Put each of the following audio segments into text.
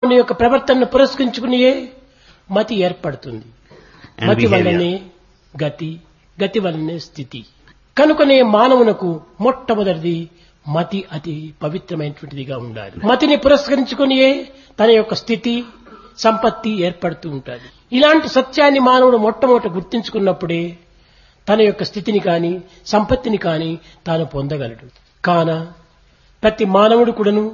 మానవుని యొక్క ప్రవర్తనను పురస్కరించుకునియే మతి ఏర్పడుతుంది And మతి behavior. వల్లనే గతి గతి వల్లనే స్థితి కనుకనే మానవునకు మొట్టమొదటిది మతి అతి పవిత్రమైనటువంటిదిగా ఉండాలి మతిని పురస్కరించుకునియే తన యొక్క స్థితి సంపత్తి ఏర్పడుతూ ఉంటుంది ఇలాంటి సత్యాన్ని మానవుడు మొట్టమొదట గుర్తించుకున్నప్పుడే తన యొక్క స్థితిని కాని సంపత్తిని కాని తాను పొందగలడు కాన ప్రతి మానవుడు కూడాను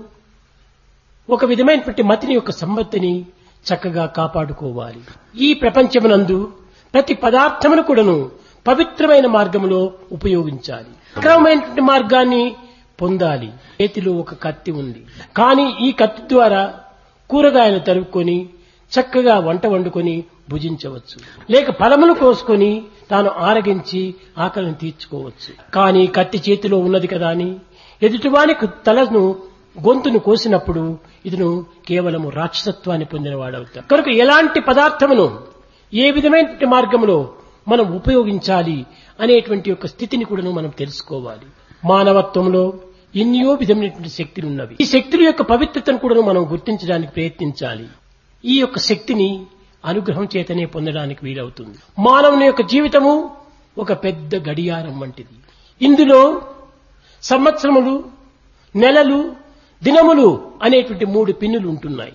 ఒక విధమైనటువంటి మతిని యొక్క సంపత్తిని చక్కగా కాపాడుకోవాలి ఈ ప్రపంచమునందు ప్రతి పదార్థమును కూడాను పవిత్రమైన మార్గంలో ఉపయోగించాలి క్రమమైనటువంటి మార్గాన్ని పొందాలి చేతిలో ఒక కత్తి ఉంది కానీ ఈ కత్తి ద్వారా కూరగాయలు తరుక్కొని చక్కగా వంట వండుకొని భుజించవచ్చు లేక ఫలములు కోసుకొని తాను ఆరగించి ఆకలిని తీర్చుకోవచ్చు కానీ కత్తి చేతిలో ఉన్నది కదా అని ఎదుటివానికి తలను గొంతును కోసినప్పుడు ఇతను కేవలము రాక్షసత్వాన్ని పొందినవాడవుతాడు కనుక ఎలాంటి పదార్థమును ఏ విధమైనటువంటి మార్గంలో మనం ఉపయోగించాలి అనేటువంటి యొక్క స్థితిని కూడా మనం తెలుసుకోవాలి మానవత్వంలో ఎన్నో విధమైనటువంటి శక్తులు ఉన్నవి ఈ శక్తుల యొక్క పవిత్రతను కూడా మనం గుర్తించడానికి ప్రయత్నించాలి ఈ యొక్క శక్తిని అనుగ్రహం చేతనే పొందడానికి వీలవుతుంది మానవుని యొక్క జీవితము ఒక పెద్ద గడియారం వంటిది ఇందులో సంవత్సరములు నెలలు దినములు అనేటువంటి మూడు పిన్నులు ఉంటున్నాయి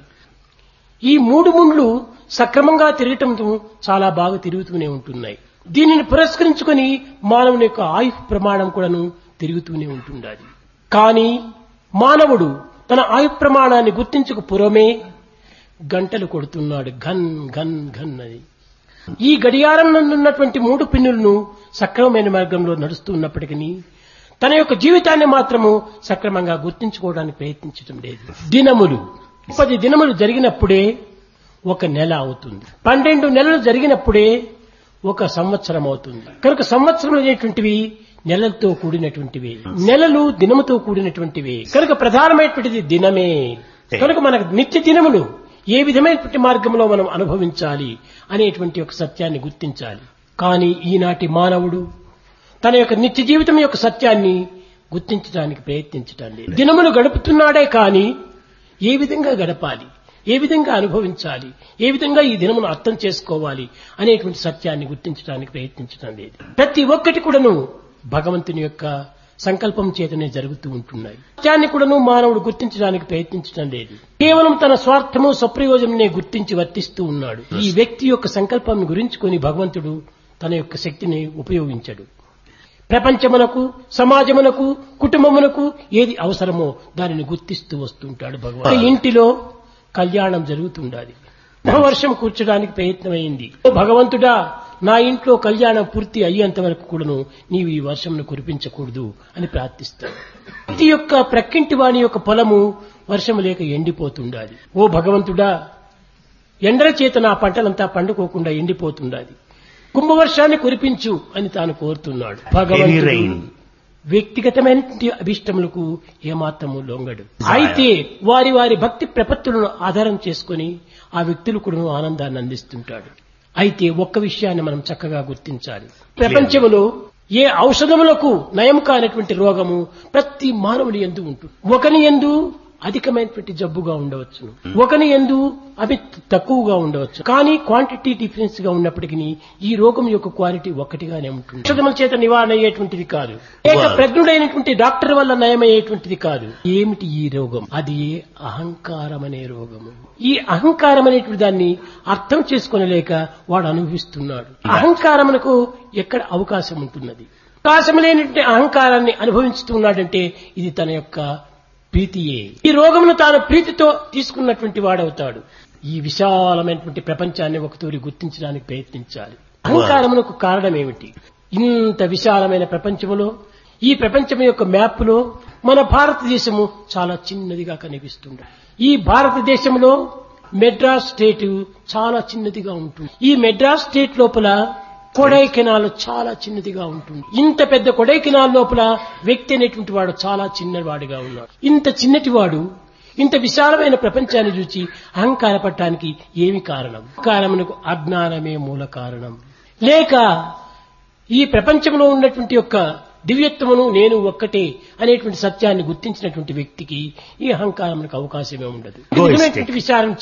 ఈ మూడు ముండ్లు సక్రమంగా తిరగటంతో చాలా బాగా తిరుగుతూనే ఉంటున్నాయి దీనిని పురస్కరించుకొని మానవుని యొక్క ఆయుష్ ప్రమాణం కూడాను తిరుగుతూనే ఉంటుండాలి కానీ మానవుడు తన ఆయు ప్రమాణాన్ని గుర్తించక పురమే గంటలు కొడుతున్నాడు ఘన్ ఘన్ ఘన్ అని ఈ గడియారం నందున్నటువంటి మూడు పిన్నులను సక్రమమైన మార్గంలో నడుస్తున్నప్పటికీ తన యొక్క జీవితాన్ని మాత్రము సక్రమంగా గుర్తించుకోవడానికి ప్రయత్నించడం లేదు దినములు పది దినములు జరిగినప్పుడే ఒక నెల అవుతుంది పన్నెండు నెలలు జరిగినప్పుడే ఒక సంవత్సరం అవుతుంది కనుక సంవత్సరం అనేటువంటివి నెలలతో కూడినటువంటివి నెలలు దినముతో కూడినటువంటివి కనుక ప్రధానమైనటువంటిది దినమే కనుక మనకు నిత్య దినములు ఏ విధమైనటువంటి మార్గంలో మనం అనుభవించాలి అనేటువంటి ఒక సత్యాన్ని గుర్తించాలి కానీ ఈనాటి మానవుడు తన యొక్క నిత్య జీవితం యొక్క సత్యాన్ని గుర్తించడానికి ప్రయత్నించటం లేదు దినములు గడుపుతున్నాడే కానీ ఏ విధంగా గడపాలి ఏ విధంగా అనుభవించాలి ఏ విధంగా ఈ దినమును అర్థం చేసుకోవాలి అనేటువంటి సత్యాన్ని గుర్తించడానికి ప్రయత్నించడం లేదు ప్రతి ఒక్కటి కూడాను భగవంతుని యొక్క సంకల్పం చేతనే జరుగుతూ ఉంటున్నాయి సత్యాన్ని కూడాను మానవుడు గుర్తించడానికి ప్రయత్నించడం లేదు కేవలం తన స్వార్థము స్వప్రయోజననే గుర్తించి వర్తిస్తూ ఉన్నాడు ఈ వ్యక్తి యొక్క సంకల్పం గురించుకొని భగవంతుడు తన యొక్క శక్తిని ఉపయోగించడు ప్రపంచమునకు సమాజమునకు కుటుంబమునకు ఏది అవసరమో దానిని గుర్తిస్తూ వస్తుంటాడు భగవాన్ ఇంటిలో కళ్యాణం జరుగుతుండాలి వర్షం కూర్చడానికి ప్రయత్నమైంది ఓ భగవంతుడా నా ఇంట్లో కళ్యాణం పూర్తి అయ్యేంత వరకు కూడాను నీవు ఈ వర్షంను కురిపించకూడదు అని ప్రార్థిస్తాడు ప్రతి యొక్క ప్రక్కింటి వాని యొక్క పొలము వర్షము లేక ఎండిపోతుండాలి ఓ భగవంతుడా ఎండల చేత నా పంటలంతా పండుకోకుండా ఎండిపోతుండాలి కుంభవర్షాన్ని కురిపించు అని తాను కోరుతున్నాడు Heavy భగవంతుడు rain. వ్యక్తిగతమైనటువంటి అభిష్టములకు ఏమాత్రము లొంగడు అయితే వారి వారి భక్తి ప్రపత్తులను ఆధారం చేసుకుని ఆ వ్యక్తులు కూడా ఆనందాన్ని అందిస్తుంటాడు అయితే ఒక్క విషయాన్ని మనం చక్కగా గుర్తించాలి ప్రపంచములో ఏ ఔషధములకు నయం కానటువంటి రోగము ప్రతి మానవుని ఎందు ఉంటుంది ఒకని ఎందు అధికమైనటువంటి జబ్బుగా ఉండవచ్చు ఒకని ఎందు అవి తక్కువగా ఉండవచ్చు కానీ క్వాంటిటీ డిఫరెన్స్ గా ఉన్నప్పటికీ ఈ రోగం యొక్క క్వాలిటీ ఒక్కటిగానే ఉంటుంది ఔషధముల చేత నివారణ అయ్యేటువంటిది కాదు ఏక ప్రజ్ఞుడైనటువంటి డాక్టర్ వల్ల నయమయ్యేటువంటిది కాదు ఏమిటి ఈ రోగం అది అహంకారం అనే రోగము ఈ అహంకారం అనేటువంటి దాన్ని అర్థం చేసుకోనలేక వాడు అనుభవిస్తున్నాడు అహంకారమునకు ఎక్కడ అవకాశం ఉంటున్నది అవకాశం లేనటువంటి అహంకారాన్ని అనుభవిస్తున్నాడంటే ఇది తన యొక్క ప్రీతియే ఈ రోగమును తాను ప్రీతితో తీసుకున్నటువంటి వాడవుతాడు ఈ విశాలమైనటువంటి ప్రపంచాన్ని ఒకతూరి గుర్తించడానికి ప్రయత్నించాలి అహంకారమునకు కారణం ఏమిటి ఇంత విశాలమైన ప్రపంచములో ఈ ప్రపంచం యొక్క మ్యాప్లో మన భారతదేశము చాలా చిన్నదిగా కనిపిస్తుంది ఈ భారతదేశంలో మెడ్రాస్ స్టేట్ చాలా చిన్నదిగా ఉంటుంది ఈ మెడ్రాస్ స్టేట్ లోపల కొడైకెనాల్ చాలా చిన్నదిగా ఉంటుంది ఇంత పెద్ద కొడైకెనాల్ లోపల వ్యక్తి అనేటువంటి వాడు చాలా చిన్నవాడిగా ఉన్నాడు ఇంత చిన్నటి వాడు ఇంత విశాలమైన ప్రపంచాన్ని చూచి అహంకారపడటానికి ఏమి కారణం కారణమునకు అజ్ఞానమే మూల కారణం లేక ఈ ప్రపంచంలో ఉన్నటువంటి యొక్క దివ్యత్వమును నేను ఒక్కటే అనేటువంటి సత్యాన్ని గుర్తించినటువంటి వ్యక్తికి ఈ అహంకారమునకు అవకాశమే ఉండదు Egoistic. నిజమైనటువంటి విచారం